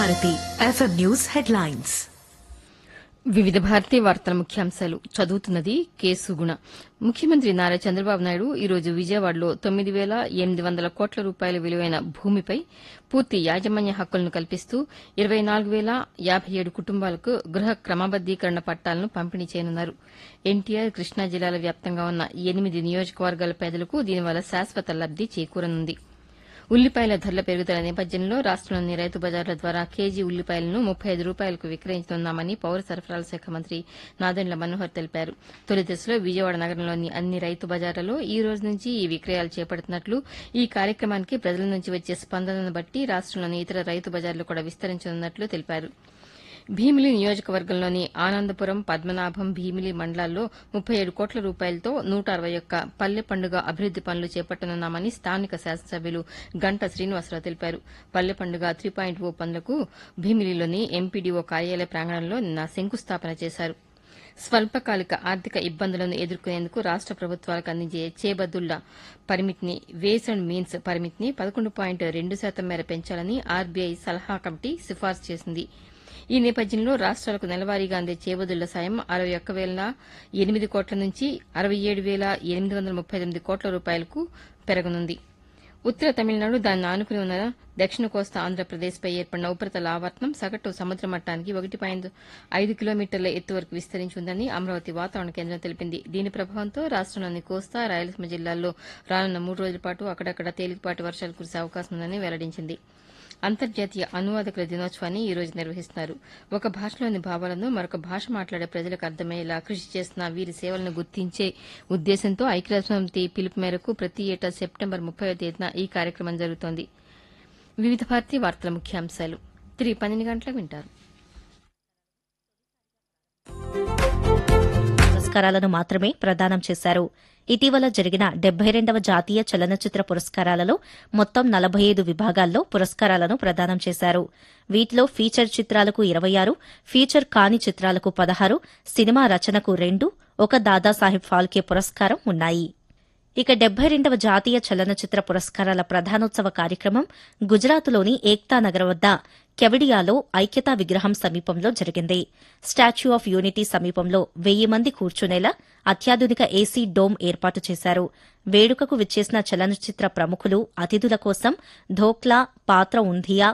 Bharati FM news headlines వివిధ భారతీ వార్తల ముఖ్యాంశాలు చదువుతున్నది కేసు గుణ ముఖ్యమంత్రి నారా చంద్రబాబు నాయుడు ఈరోజు విజయవాడలో తొమ్మిది వేల ఎనిమిది వందల కోట్ల రూపాయల విలువైన భూమిపై పూర్తి యాజమాన్య హక్కులను కల్పిస్తూ ఇరవై నాలుగు వేల యాభై ఏడు కుటుంబాలకు గృహ క్రమబద్దీకరణ పట్టాలను పంపిణీ చేయనున్నారు ఎన్టీఆర్ కృష్ణా జిల్లాల వ్యాప్తంగా ఉన్న ఎనిమిది నియోజకవర్గాల పేదలకు దీనివల్ల శాశ్వత లబ్ది చేకూరనుంది ఉల్లిపాయల ధరల పెరుగుదల నేపథ్యంలో రాష్టంలోని రైతు బజార్ల ద్వారా కేజీ ఉల్లిపాయలను ముప్పై ఐదు రూపాయలకు విక్రయిస్తున్నామని పౌర సరఫరాల శాఖ మంత్రి నాదెండ్ల మనోహర్ తెలిపారు తొలి దశలో విజయవాడ నగరంలోని అన్ని రైతు బజార్లలో ఈ రోజు నుంచి ఈ విక్రయాలు చేపడుతున్నట్లు ఈ కార్యక్రమానికి ప్రజల నుంచి వచ్చే స్పందనను బట్టి రాష్టంలోని ఇతర రైతు బజార్లు కూడా విస్తరించనున్నట్లు తెలిపారు భీమిలి నియోజకవర్గంలోని ఆనందపురం పద్మనాభం భీమిలి మండలాల్లో ముప్పై ఏడు కోట్ల రూపాయలతో నూట అరవై ఒక్క పల్లె పండుగ అభివృద్ది పనులు చేపట్టనున్నామని స్థానిక శాసనసభ్యులు గంట శ్రీనివాసరావు తెలిపారు పల్లె పండుగ త్రీ పాయింట్ ఓ పనులకు భీమిలిలోని ఎంపీడీఓ కార్యాలయ ప్రాంగణంలో నిన్న శంకుస్థాపన చేశారు స్వల్పకాలిక ఆర్థిక ఇబ్బందులను ఎదుర్కొనేందుకు రాష్ట ప్రభుత్వాలకు అందించే చేబద్దుళ్ల పరిమితిని వేస్ అండ్ మీన్స్ పరిమితిని పదకొండు పాయింట్ రెండు శాతం మేర పెంచాలని ఆర్బీఐ సలహా కమిటీ సిఫార్సు చేసింది ఈ నేపథ్యంలో రాష్ట్రాలకు నెలవారీగా అందే చేబదుళ్ల సాయం అరవై ఒక్క వేల ఎనిమిది కోట్ల నుంచి అరవై ఏడు వేల ఎనిమిది వందల ముప్పై తొమ్మిది కోట్ల రూపాయలకు పెరగనుంది ఉత్తర తమిళనాడు దాన్ని ఆనుకుని ఉన్న దక్షిణ కోస్తా ఆంధ్రప్రదేశ్పై ఏర్పడిన ఉపరితల ఆవర్తనం సగటు సముద్ర మట్టానికి ఒకటి పాయింట్ ఐదు కిలోమీటర్ల ఎత్తు వరకు విస్తరించి ఉందని అమరావతి వాతావరణ కేంద్రం తెలిపింది దీని ప్రభావంతో రాష్టంలోని కోస్తా రాయలసీమ జిల్లాల్లో రానున్న మూడు రోజుల పాటు అక్కడక్కడ తేలికపాటి వర్షాలు కురిసే అవకాశం ఉందని వెల్లడించింది అంతర్జాతీయ అనువాదకుల దినోత్సవాన్ని ఈ రోజు నిర్వహిస్తున్నారు ఒక భాషలోని భావాలను మరొక భాష మాట్లాడే ప్రజలకు అర్థమయ్యేలా కృషి చేస్తున్న వీరి సేవలను గుర్తించే ఉద్దేశంతో ఐక్యరాజ్యసమితి పిలుపు మేరకు ప్రతి ఏటా సెప్టెంబర్ ముప్పై తేదీన ఈ కార్యక్రమం జరుగుతోంది వివిధ భారతీ వార్తల ముఖ్యాంశాలు తిరిగి పన్నెండు గంటలకు వింటారు పురస్కారాలను మాత్రమే ప్రదానం చేశారు ఇటీవల జరిగిన డెబ్బై రెండవ జాతీయ చలనచిత్ర పురస్కారాలలో మొత్తం నలభై ఐదు విభాగాల్లో పురస్కారాలను ప్రదానం చేశారు వీటిలో ఫీచర్ చిత్రాలకు ఇరవై ఆరు ఫీచర్ కాని చిత్రాలకు పదహారు సినిమా రచనకు రెండు ఒక దాదాసాహెబ్ ఫాల్కే పురస్కారం ఉన్నాయి ఇక డెబ్బై రెండవ జాతీయ చలనచిత్ర పురస్కారాల ప్రధానోత్సవ కార్యక్రమం గుజరాత్లోని ఏక్తా నగర్ వద్ద కెవడియాలో ఐక్యతా విగ్రహం సమీపంలో జరిగింది స్టాచ్యూ ఆఫ్ యూనిటీ సమీపంలో వెయ్యి మంది కూర్చునేలా అత్యాధునిక ఏసీ డోమ్ ఏర్పాటు చేశారు వేడుకకు విచ్చేసిన చలనచిత్ర ప్రముఖులు అతిథుల కోసం ధోక్లా పాత్ర ఉంధియా